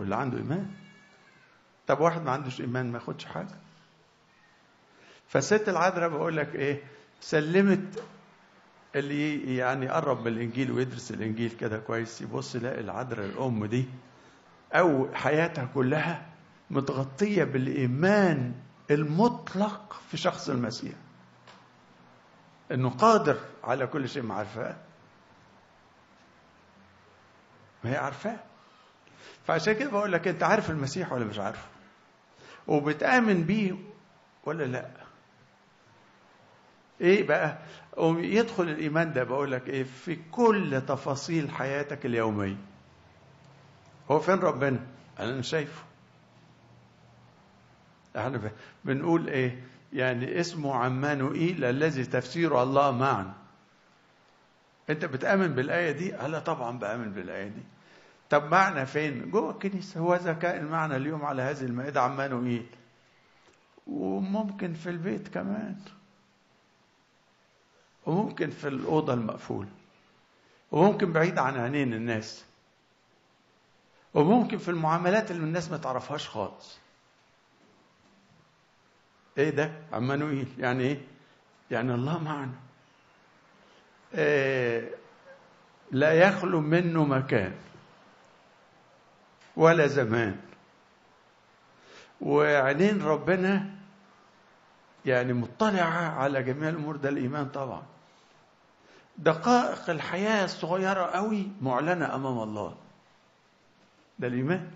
اللي عنده ايمان طب واحد ما عندوش ايمان ما ياخدش حاجه فالست العذراء بقول لك ايه سلمت اللي يعني يقرب من الانجيل ويدرس الانجيل كده كويس يبص يلاقي العذراء الام دي او حياتها كلها متغطيه بالايمان المطلق في شخص المسيح انه قادر على كل شيء ما عارفاه ما هي عارفاه فعشان كده بقول لك انت عارف المسيح ولا مش عارفه وبتآمن بيه ولا لا ايه بقى يدخل الايمان ده بقول لك ايه في كل تفاصيل حياتك اليوميه هو فين ربنا انا مش شايفه احنا بنقول ايه يعني اسمه عمانوئيل الذي تفسيره الله معنا انت بتامن بالايه دي لا طبعا بامن بالايه دي طب معنى فين جوه الكنيسه هو ذكاء المعنى اليوم على هذه المائده عمانوئيل وممكن في البيت كمان وممكن في الأوضة المقفولة وممكن بعيد عن عينين الناس وممكن في المعاملات اللي الناس ما تعرفهاش خالص ايه ده عمانوئيل يعني ايه يعني الله معنا إيه لا يخلو منه مكان ولا زمان وعينين ربنا يعني مطلعة على جميع الأمور ده الإيمان طبعا دقائق الحياة الصغيرة قوي معلنة أمام الله ده الإيمان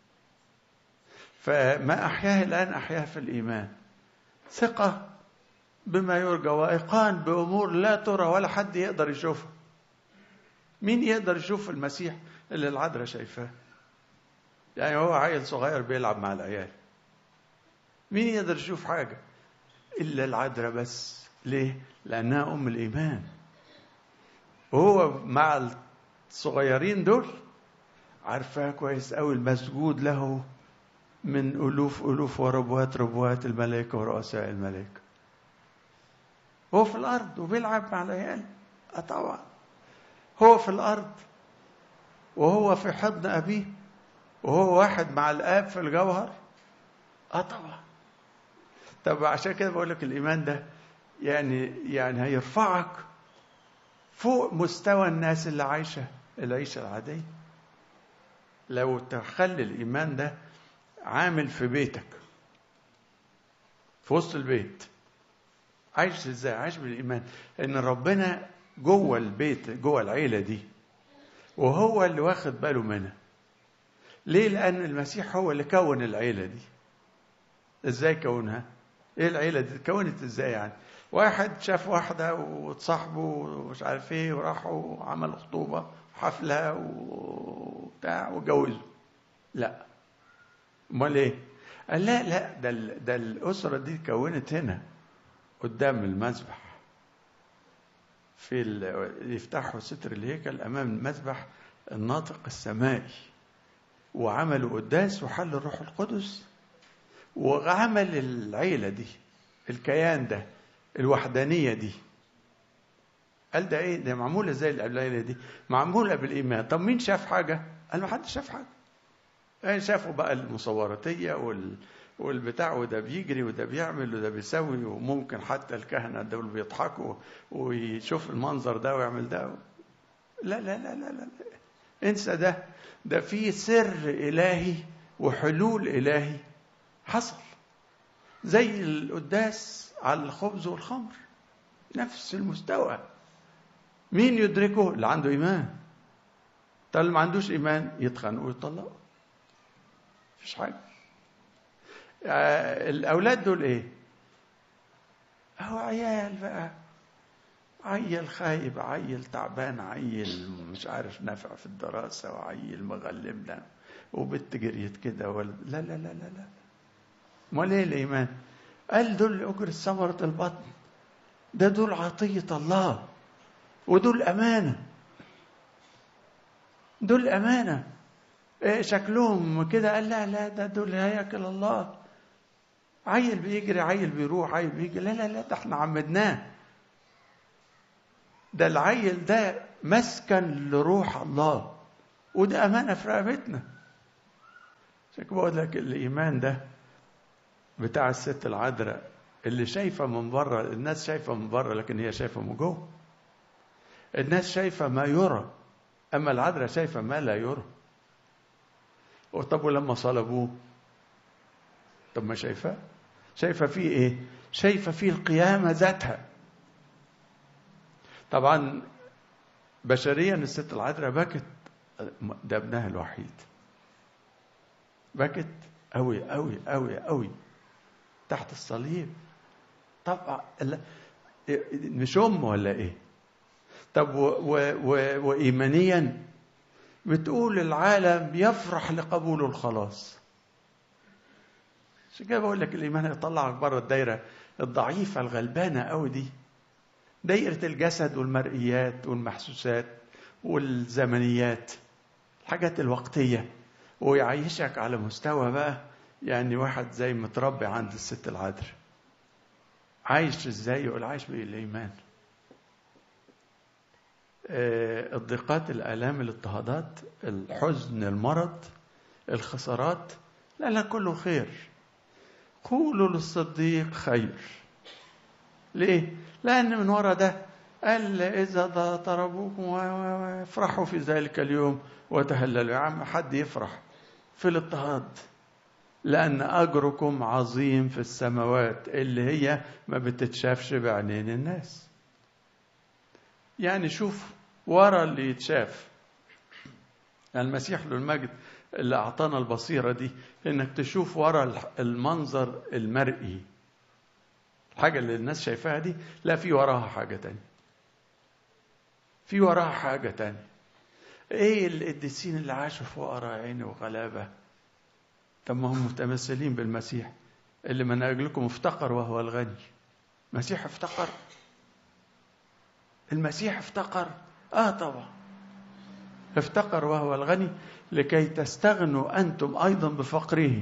فما أحياه الآن أحياه في الإيمان ثقة بما يرجى وإيقان بأمور لا ترى ولا حد يقدر يشوفها مين يقدر يشوف المسيح اللي العذراء شايفاه يعني هو عيل صغير بيلعب مع العيال مين يقدر يشوف حاجة إلا العذراء بس ليه لأنها أم الإيمان وهو مع الصغيرين دول عارفاه كويس أوي المسجود له من ألوف ألوف وربوات ربوات الملائكة ورؤساء الملائكة هو في الأرض وبيلعب مع العيال أه طبعا هو في الأرض وهو في حضن أبيه وهو واحد مع الآب في الجوهر اه طبعا طب عشان كده بقول لك الإيمان ده يعني يعني هيرفعك فوق مستوى الناس اللي عايشة العيشة العادية لو تخلي الإيمان ده عامل في بيتك في وسط البيت عايش ازاي عايش بالايمان ان ربنا جوه البيت جوه العيله دي وهو اللي واخد باله منها ليه لان المسيح هو اللي كون العيله دي ازاي كونها ايه العيله دي اتكونت ازاي يعني واحد شاف واحده وتصاحبوا ومش عارف ايه وراحوا عملوا خطوبه حفله وبتاع واتجوزوا لا امال ايه قال لا لا ده ده الاسره دي اتكونت هنا قدام المذبح في يفتحوا ستر الهيكل امام المذبح الناطق السمائي وعملوا قداس وحل الروح القدس وعمل العيله دي الكيان ده الوحدانيه دي قال ده ايه ده معموله زي العيله دي معموله بالايمان طب مين شاف حاجه قال ما حدش شاف حاجه يعني شافوا بقى المصوراتيه وال والبتاع وده بيجري وده بيعمل وده بيسوي وممكن حتى الكهنه دول بيضحكوا ويشوف المنظر ده ويعمل ده لا لا لا لا لا انسى ده ده في سر الهي وحلول الهي حصل زي القداس على الخبز والخمر نفس المستوى مين يدركه اللي عنده ايمان طب اللي ما عندوش ايمان يتخانقوا ويطلقوا مفيش حاجه الاولاد دول ايه هو عيال بقى عيل خايب عيل تعبان عيل مش عارف نافع في الدراسة وعيل مغلبنا وبنت جريت كده ولا لا لا لا لا لا امال ايه الايمان قال دول اجر ثمرة البطن ده دول عطية الله ودول أمانة دول أمانة إيه شكلهم كده قال لا لا ده دول هياكل الله عيل بيجري عيل بيروح عيل بيجري لا لا لا ده احنا عمدناه ده العيل ده مسكن لروح الله وده أمانة في رقبتنا عشان كده بقول لك الايمان ده بتاع الست العذراء اللي شايفه من بره الناس شايفه من بره لكن هي شايفه من جوه الناس شايفه ما يرى اما العذراء شايفه ما لا يرى طب ولما صلبوه طب ما شايفاه شايفه فيه ايه شايفه فيه القيامه ذاتها طبعا بشريا الست العذراء بكت ده ابنها الوحيد بكت قوي قوي قوي قوي تحت الصليب طبعا مش ام ولا ايه طب و و و وايمانيا بتقول العالم يفرح لقبول الخلاص عشان كده بقول لك الايمان يطلعك بره الدايره الضعيفه الغلبانه قوي دي دايره الجسد والمرئيات والمحسوسات والزمنيات الحاجات الوقتيه ويعيشك على مستوى بقى يعني واحد زي متربي عند الست العذراء عايش ازاي يقول عايش بالايمان آه الضيقات الالام الاضطهادات الحزن المرض الخسارات لا لا كله خير قولوا للصديق خير ليه لان من ورا ده قال اذا ضربوكم وافرحوا في ذلك اليوم وتهللوا يا عم حد يفرح في الاضطهاد لأن أجركم عظيم في السماوات اللي هي ما بتتشافش بعينين الناس يعني شوف ورا اللي يتشاف المسيح له المجد اللي أعطانا البصيرة دي إنك تشوف ورا المنظر المرئي الحاجة اللي الناس شايفاها دي لا في وراها حاجة تانية في وراها حاجة تانية ايه القديسين اللي عاشوا في وقرا عيني وغلابه طب ما هم متمثلين بالمسيح اللي من اجلكم افتقر وهو الغني المسيح افتقر المسيح افتقر اه طبعا افتقر وهو الغني لكي تستغنوا انتم ايضا بفقره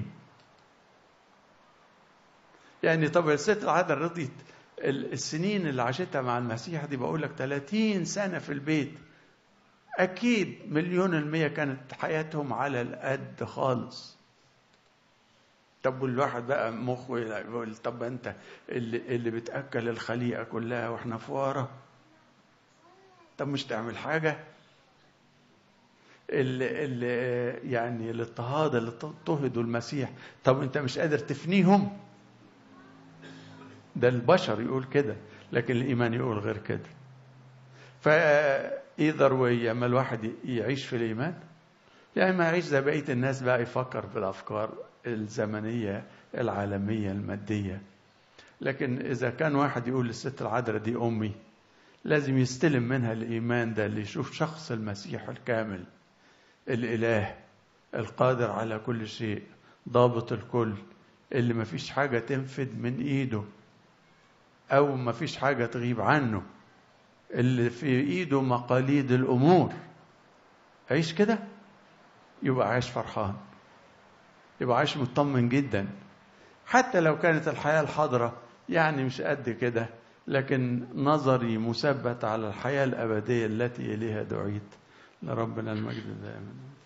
يعني طب الست العذراء رضيت السنين اللي عاشتها مع المسيح دي بقول لك 30 سنه في البيت أكيد مليون المية كانت حياتهم على القد خالص طب والواحد بقى مخه يقول طب أنت اللي, اللي بتأكل الخليقة كلها وإحنا فقراء طب مش تعمل حاجة اللي, اللي يعني الاضطهاد اللي اضطهدوا المسيح طب أنت مش قادر تفنيهم ده البشر يقول كده لكن الإيمان يقول غير كده فإذا ويا اما الواحد يعيش في الإيمان يا إما يعيش زي بقية الناس بقى يفكر في الأفكار الزمنية العالمية المادية لكن إذا كان واحد يقول للست العذراء دي أمي لازم يستلم منها الإيمان ده اللي يشوف شخص المسيح الكامل الإله القادر على كل شيء ضابط الكل اللي مفيش حاجة تنفد من إيده أو مفيش حاجة تغيب عنه اللي في ايده مقاليد الامور عيش كده يبقى عايش فرحان يبقى عايش مطمن جدا حتى لو كانت الحياه الحاضره يعني مش قد كده لكن نظري مثبت على الحياه الابديه التي اليها دعيت لربنا المجد دائما